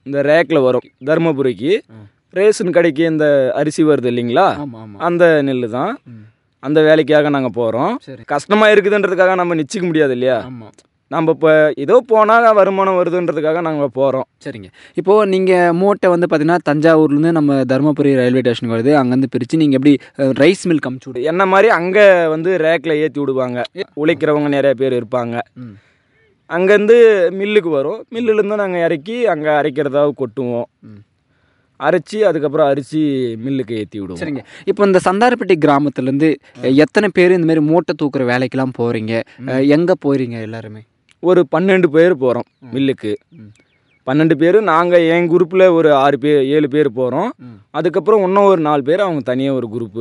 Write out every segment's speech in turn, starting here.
இந்த ரேக்கில் வரும் தருமபுரிக்கு ம். ரேஷன் கடைக்கு இந்த அரிசி வருது இல்லைங்களா ஆமாம் ஆமாம் அந்த நெல் தான் ம். அந்த வேலைக்காக நாங்கள் போகிறோம் சரி கஷ்டமாக இருக்குதுன்றதுக்காக நம்ம நிச்சயிக்க முடியாது இல்லையா ஆமாம் நம்ம இப்போ ஏதோ போனால் வருமானம் வருதுன்றதுக்காக நாங்கள் போகிறோம் சரிங்க இப்போது நீங்கள் மூட்டை வந்து பார்த்தீங்கன்னா தஞ்சாவூர்லேருந்து நம்ம தருமபுரி ரயில்வே ஸ்டேஷனுக்கு வருது அங்கேருந்து பிரித்து நீங்கள் எப்படி ரைஸ் மில் கமிச்சு விடு என்ன மாதிரி அங்கே வந்து ரேக்கில் ஏற்றி விடுவாங்க உழைக்கிறவங்க நிறைய பேர் இருப்பாங்க ம் அங்கேருந்து மில்லுக்கு வரும் மில்லுலேருந்து நாங்கள் இறக்கி அங்கே அரைக்கிறதாக கொட்டுவோம் ம். அரைச்சி அதுக்கப்புறம் அரிசி மில்லுக்கு ஏற்றி விடுவோம் சரிங்க இப்போ இந்த சந்தாரப்பட்டி கிராமத்துலேருந்து எத்தனை பேர் இந்த மாதிரி மூட்டை தூக்குற வேலைக்கெல்லாம் போகிறீங்க எங்கே போகிறீங்க எல்லாருமே ஒரு பன்னெண்டு பேர் போகிறோம் மில்லுக்கு ம். பன்னெண்டு பேர் நாங்கள் என் குரூப்பில் ஒரு ஆறு பேர் ஏழு பேர் போகிறோம் ம். அதுக்கப்புறம் இன்னும் ஒரு நாலு பேர் அவங்க தனியாக ஒரு குரூப்பு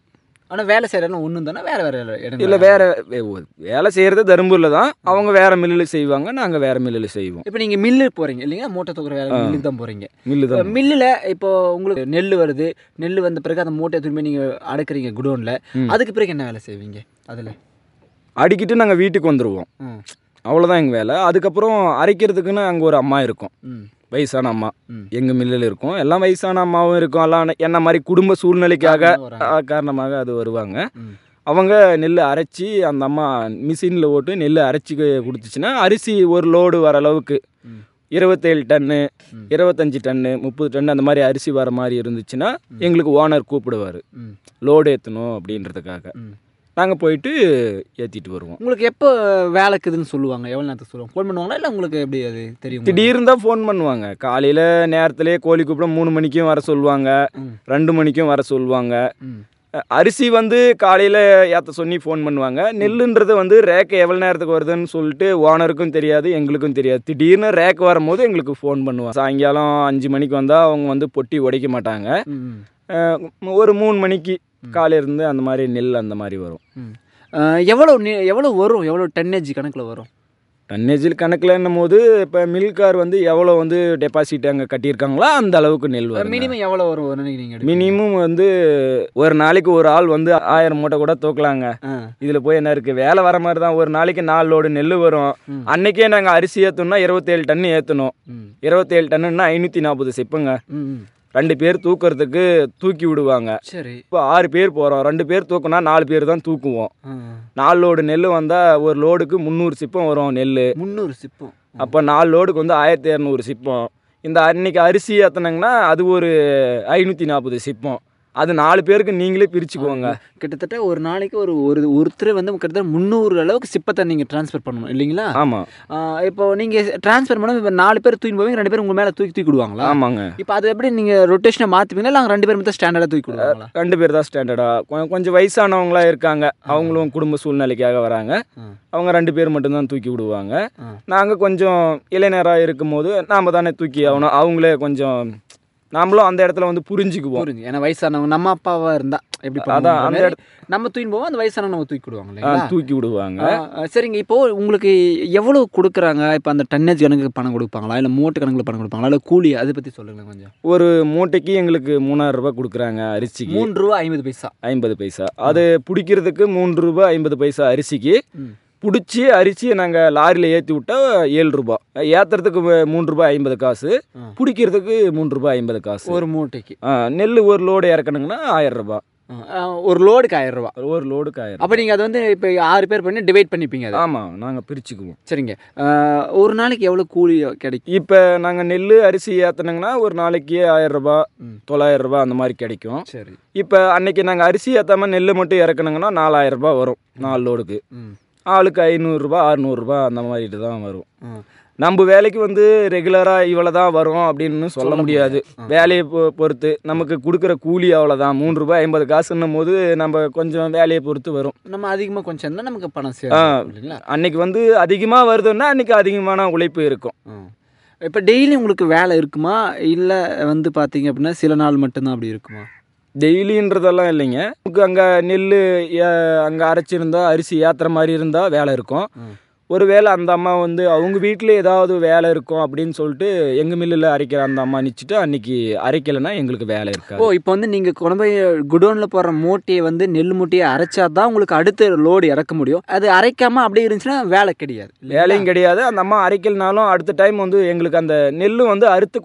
ஆனால் வேலை செய்கிறதுலாம் ஒன்று தானே வேறு வேறு இடம் இல்லை வேறு வேலை செய்கிறது தருமபுரியில் தான் அவங்க வேறு மில்லில் செய்வாங்க நாங்கள் வேறு மில்லில் செய்வோம் இப்போ நீங்கள் மில்லு போகிறீங்க இல்லைங்களா மூட்டை தூக்குற வேலை மில்லுக்கு தான் போகிறீங்க மில்லு தான் மில்லில் இப்போ உங்களுக்கு நெல் வருது நெல் வந்த பிறகு அந்த மூட்டையை திரும்பி நீங்கள் அடக்குறீங்க குடோனில் ம். அதுக்கு பிறகு என்ன வேலை செய்வீங்க அதில் அடிக்கிட்டு நாங்கள் வீட்டுக்கு வந்துடுவோம் ம் அவ்வளோதான் எங்கள் வேலை அதுக்கப்புறம் அரைக்கிறதுக்குன்னு அங்கே ஒரு அம்மா இருக்கும் ம் வயசான அம்மா ம். எங்கள் மில்லில் இருக்கும் எல்லாம் வயசான அம்மாவும் இருக்கும் எல்லாம் என்ன மாதிரி குடும்ப சூழ்நிலைக்காக காரணமா வராங்க. ஆ, காரணமாக அது வருவாங்க ம். அவங்க நெல் அரைச்சி அந்த அம்மா மிஷினில் போட்டு நெல் அரைச்சி கொடுத்துச்சுன்னா அரிசி ஒரு லோடு வர அளவுக்கு ம். இருபத்தேழு டன்னு ம். இருபத்தஞ்சி டன்னு முப்பது டன் அந்த மாதிரி அரிசி வர மாதிரி இருந்துச்சுன்னா எங்களுக்கு ஓனர் கூப்பிடுவார் ம் லோடு ஏற்றணும் அப்படின்றதுக்காக ம் நாங்கள் போயிட்டு ஏற்றிட்டு வருவோம் உங்களுக்கு எப்போ வேலைக்குதுன்னு சொல்லுவாங்க எவ்வளோ நேரத்துக்கு சொல்லுவாங்க ஃபோன் பண்ணுவாங்களா இல்லை உங்களுக்கு எப்படி அது தெரியும் திடீர்னு தான் ஃபோன் பண்ணுவாங்க காலையில் நேரத்துலேயே கோழி கூப்பிட மூணு மணிக்கும் வர சொல்லுவாங்க ம். ரெண்டு மணிக்கும் வர சொல்லுவாங்க ம் அஹ் அரிசி வந்து காலையில் ஏற்ற சொல்லி ஃபோன் பண்ணுவாங்க நெல்லுன்றது வந்து ரேக்கு எவ்வளோ நேரத்துக்கு வருதுன்னு சொல்லிட்டு ஓனருக்கும் தெரியாது எங்களுக்கும் தெரியாது திடீர்னு ரேக் வரும்போது எங்களுக்கு ஃபோன் பண்ணுவாங்க சாயங்காலம் அஞ்சு மணிக்கு வந்தால் அவங்க வந்து பொட்டி உடைக்க மாட்டாங்க ம் ம் அஹ் ஒரு மூணு மணிக்கு காலையில இருந்து அந்த மாதிரி நெல் அந்த மாதிரி வரும் ம் அஹ் எவ்வளோ நெ- எவ்வளோ வரும் எவ்வளோ டன்னேஜ் கணக்கில் வரும் டன்னேஜில் கணக்கில் போது இப்போ மில்கார் வந்து எவ்வளோ வந்து டெபாசிட் அங்கே கட்டியிருக்காங்களோ அந்த அளவுக்கு நெல் வரும் மினிமம் எவ்வளோ வரும் ஒரு நாளைக்கு நீங்கள் மினிமம் வந்து ஒரு நாளைக்கு ஒரு ஆள் வந்து ஆயிரம் மூட்டை கூட தூக்கலாங்க ஆ இதில் போய் என்ன இருக்குது வேலை வர மாதிரி தான் ஒரு நாளைக்கு நாலு லோடு நெல் வரும் ம். அன்னைக்கே நாங்கள் அரிசி ஏற்றணும்னா இருபத்தேழு டன்னு ஏற்றணும் ம் இருபத்தேழு டன்னுன்னா ஐநூற்றி நாற்பது சிப்புங்க ம் ம். ரெண்டு பேர் தூக்குறதுக்கு தூக்கி விடுவாங்க சரி இப்போ ஆறு பேர் போகிறோம் ரெண்டு பேர் தூக்குனா நாலு பேர் தான் தூக்குவோம் ஆ நாலு லோடு நெல் வந்தால் ஒரு லோடுக்கு முந்நூறு சிப்பம் வரும் நெல் முந்நூறு சிப்பம் அப்போ நாலு லோடுக்கு வந்து ஆயிரத்தி இரநூறு சிப்பம் இந்த அன்னைக்கு அரிசி ஏற்றினாங்கன்னா அது ஒரு ஐநூற்றி நாற்பது சிப்பம் அது நாலு பேருக்கு நீங்களே பிரிச்சுக்குவோங்க கிட்டத்தட்ட ஒரு நாளைக்கு ஒரு ஒரு ஒருத்தர் வந்து கிட்டத்தட்ட முந்நூறு அளவுக்கு சிப்பத்தை நீங்கள் ட்ரான்ஸ்ஃபர் பண்ணணும் இல்லைங்களா ஆமாம் ஆ, இப்போ நீங்கள் ட்ரான்ஸ்ஃபர் பண்ண இப்போ நாலு பேர் தூக்கி போவீங்க ரெண்டு பேர் உங்கள் மேலே தூக்கி தூக்கி விடுவாங்களா ஆமாங்க இப்போ அது எப்படி நீங்கள் ரொட்டேஷனை மாற்றுவீங்களா இல்லை ரெண்டு பேர் மட்டும் ஸ்டாண்டர்டாக தூக்கி விடுவாங்களா ரெண்டு பேர் தான் ஸ்டாண்டர்டாக கொஞ்சம் வயசானவங்களா இருக்காங்க அவங்களும் குடும்ப சூழ்நிலைக்காக வராங்க ஆ. அவங்க ரெண்டு பேர் மட்டும்தான் தூக்கி விடுவாங்க ஆ. நாங்கள் கொஞ்சம் இளைஞராக இருக்கும்போது நாம் தானே தூக்கி ஆகணும் அவங்களே கொஞ்சம் நாமளும் அந்த இடத்துல வந்து புரிஞ்சுக்குவோம் புரிஞ்சு ஏன்னா வயசானவங்க நம்ம அப்பாவா இருந்தா எப்படி அதான், அந்த பண்ணுவோம் நம்ம தூக்கி போவோம் அந்த வயசானவங்க நம்ம தூக்கி விடுவாங்க ஆ, இல்லைங்களா தூக்கி விடுவாங்க ஆ, ஆ, சரிங்க இப்போ உங்களுக்கு எவ்வளவு கொடுக்குறாங்க இப்போ அந்த டன்னேஜ் கணக்கு பணம் கொடுப்பாங்களா இல்லை மூட்டை கணக்கில் பணம் கொடுப்பாங்களா இல்லை கூலி அதை பற்றி சொல்லுங்களேன் கொஞ்சம் ஒரு மூட்டைக்கு எங்களுக்கு மூணாயிரம் ரூபாய் கொடுக்குறாங்க அரிசிக்கு மூன்று ரூபா ஐம்பது பைசா ஐம்பது பைசா அது பிடிக்கிறதுக்கு மூன்று ரூபாய் ஐம்பது பைசா அரிசிக்கு ம். பிடிச்சி அரிசியை நாங்கள் லாரியில் ஏற்றி விட்டா ஏழு ரூபாய் ஏற்றுறதுக்கு மூன்று ரூபாய் ஐம்பது காசு ஆ. பிடிக்கிறதுக்கு மூன்று ரூபாய் ஐம்பது காசு ஒரு மூட்டைக்கு ஆ, நெல் ஒரு லோடு இறக்கணுங்கன்னா ஆயிரம் ரூபாய் ஆ, ஆ, ஒரு லோடுக்கு ஆயிரம் ரூபா ஒரு லோடுக்கு ஆயிரம் அப்போ நீங்கள் அதை வந்து இப்போ ஆறு பேர் பண்ணி டிவைட் பண்ணிப்பீங்க அதை ஆமாம் நாங்கள் பிரிச்சுக்குவோம் சரிங்க ஆ, ஒரு நாளைக்கு எவ்வளோ கூலி கிடைக்கும் இப்போ நாங்கள் நெல் அரிசி ஏற்றினோங்கன்னா ஒரு நாளைக்கு ஆயிரம் ரூபாய் ம். தொள்ளாயிரம் ரூபாய் அந்த மாதிரி கிடைக்கும் சரி இப்போ அன்னைக்கு நாங்கள் அரிசி ஏற்றாம நெல் மட்டும் இறக்கணுங்கன்னா நாலாயிரம் ரூபாய் வரும் நாலு லோடுக்கு ம் ஆளுக்கு ஐநூறுரூபா அறநூறுபா அந்த மாதிரி தான் வரும் ஆ நம்ம வேலைக்கு வந்து ரெகுலராக இவ்வளோ தான் வரும் அப்படின்னு சொல்ல முடியாது வேலையை பொ- பொறுத்து நமக்கு கொடுக்குற கூலி அவ்வளோதான் மூணு ரூபாய் ஐம்பது காசுன்னும் போது நம்ம கொஞ்சம் வேலையை பொறுத்து வரும் நம்ம அதிகமாக கொஞ்சம் இருந்தால் நமக்கு பணம் ஆ. சேரும் இல்லைங்களா அன்னைக்கு வந்து அதிகமாக வருதுன்னா அன்னைக்கு அதிகமான உழைப்பு இருக்கும் இப்போ டெய்லி உங்களுக்கு வேலை இருக்குமா இல்லை வந்து பார்த்தீங்க அப்படின்னா சில நாள் மட்டும்தான் அப்படி இருக்குமா டெய்லின்றதெல்லாம் இல்லைங்க நமக்கு அங்கே நெல் அங்கே அரைச்சிருந்தா அரிசி ஏற்றுற மாதிரி இருந்தால் வேலை இருக்கும் ம். ஒருவேளை அந்த அம்மா வந்து அவங்க வீட்டில் ஏதாவது வேலை இருக்கும் அப்படின்னு சொல்லிட்டு எங்கள் மில்லில் அரைக்கிற அந்த அம்மா நிச்சுட்டு அன்னைக்கு அரைக்கலைன்னா எங்களுக்கு வேலை ஓ இருக்காது இப்போ வந்து நீங்கள் கொண்டு போய் குடோனில் போடுற மூட்டையை வந்து நெல் மூட்டையை அரைச்சா தான் உங்களுக்கு அடுத்த லோடு இறக்க முடியும் அது அரைக்காம அப்படியே இருந்துச்சுன்னா வேலை கிடையாது இல்லைங்களா? வேலையும் கிடையாது அந்த அம்மா அரைக்கலனாலும் அடுத்த டைம் வந்து எங்களுக்கு அந்த நெல் வந்து அறுத்து